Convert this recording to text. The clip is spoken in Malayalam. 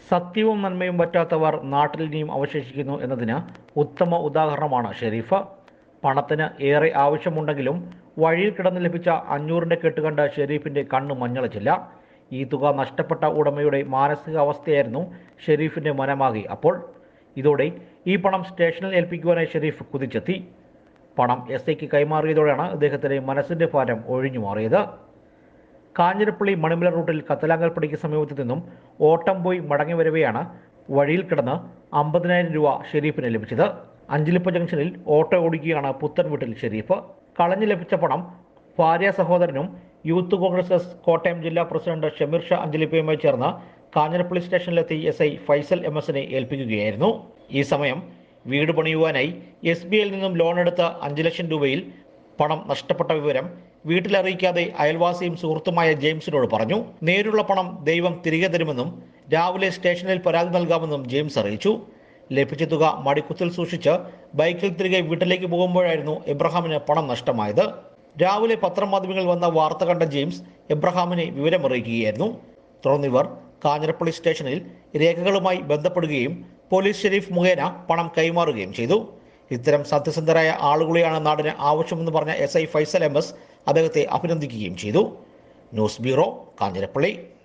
സത്യവും നന്മയും പറ്റാത്തവർ നാട്ടിൽ ഇനിയും അവശേഷിക്കുന്നു എന്നതിന് ഉത്തമ ഉദാഹരണമാണ് ഷെരീഫ് പണത്തിന് ഏറെ ആവശ്യമുണ്ടെങ്കിലും വഴിയിൽ കിടന്ന് ലഭിച്ച അഞ്ഞൂറിൻ്റെ കെട്ടുകണ്ട് ഷെരീഫിൻ്റെ കണ്ണ് മഞ്ഞളിച്ചില്ല ഈ തുക നഷ്ടപ്പെട്ട ഉടമയുടെ മാനസികാവസ്ഥയായിരുന്നു ഷെരീഫിൻ്റെ മനമാകെ അപ്പോൾ ഇതോടെ ഈ പണം സ്റ്റേഷനിൽ ഏൽപ്പിക്കുവാനായി ഷെരീഫ് കുതിച്ചെത്തി പണം എസ് ഐക്ക് കൈമാറിയതോടെയാണ് അദ്ദേഹത്തിൻ്റെ മനസ്സിൻ്റെ ഭാരം ഒഴിഞ്ഞു മാറിയത് കാഞ്ഞിരപ്പള്ളി മണിമല റൂട്ടിൽ കത്തലാങ്കൽപ്പടിക്ക് സമീപത്തു നിന്നും ഓട്ടം പോയി മടങ്ങി വരവെയാണ് വഴിയിൽ കിടന്ന് അമ്പതിനായിരം രൂപ ഷെരീഫിന് ലഭിച്ചത് അഞ്ചിലിപ്പ ജംഗ്ഷനിൽ ഓട്ടോ ഓടിക്കുകയാണ് പുത്തൻ വീട്ടിൽ ഷെരീഫ് കളഞ്ഞു ലഭിച്ച പണം ഭാര്യ സഹോദരനും യൂത്ത് കോൺഗ്രസ് എസ് കോട്ടയം ജില്ലാ പ്രസിഡന്റ് ഷമീർ ഷാ അഞ്ജലിപ്പയുമായി ചേർന്ന് കാഞ്ഞിരപ്പള്ളി സ്റ്റേഷനിലെത്തി എസ് ഐ ഫൈസൽ എം എസിനെ ഏൽപ്പിക്കുകയായിരുന്നു ഈ സമയം വീട് പണിയുവാനായി എസ് ബി ഐയിൽ നിന്നും ലോൺ എടുത്ത അഞ്ച് ലക്ഷം രൂപയിൽ പണം നഷ്ടപ്പെട്ട വിവരം വീട്ടിലറിയിക്കാതെ അയൽവാസിയും സുഹൃത്തുമായ ജെയിംസിനോട് പറഞ്ഞു നേരിലുള്ള പണം ദൈവം തിരികെ തരുമെന്നും രാവിലെ സ്റ്റേഷനിൽ പരാതി നൽകാമെന്നും ജെയിംസ് അറിയിച്ചു ലഭിച്ച തുക മടിക്കുത്തിൽ സൂക്ഷിച്ച് ബൈക്കിൽ തിരികെ വീട്ടിലേക്ക് പോകുമ്പോഴായിരുന്നു എബ്രഹാമിന് പണം നഷ്ടമായത് രാവിലെ പത്രമാധ്യമങ്ങളിൽ വന്ന വാർത്ത കണ്ട ജെയിംസ് എബ്രഹാമിനെ വിവരമറിയിക്കുകയായിരുന്നു തുടർന്ന് ഇവർ കാഞ്ഞിരപ്പള്ളി സ്റ്റേഷനിൽ രേഖകളുമായി ബന്ധപ്പെടുകയും പോലീസ് ഷെരീഫ് മുഖേന പണം കൈമാറുകയും ചെയ്തു ഇത്തരം സത്യസന്ധരായ ആളുകളെയാണ് നാടിന് ആവശ്യമെന്ന് പറഞ്ഞ S I Faisal M S അദ്ദേഹത്തെ അഭിനന്ദിക്കുകയും ചെയ്തു ന്യൂസ് ബ്യൂറോ കാഞ്ഞിരപ്പള്ളി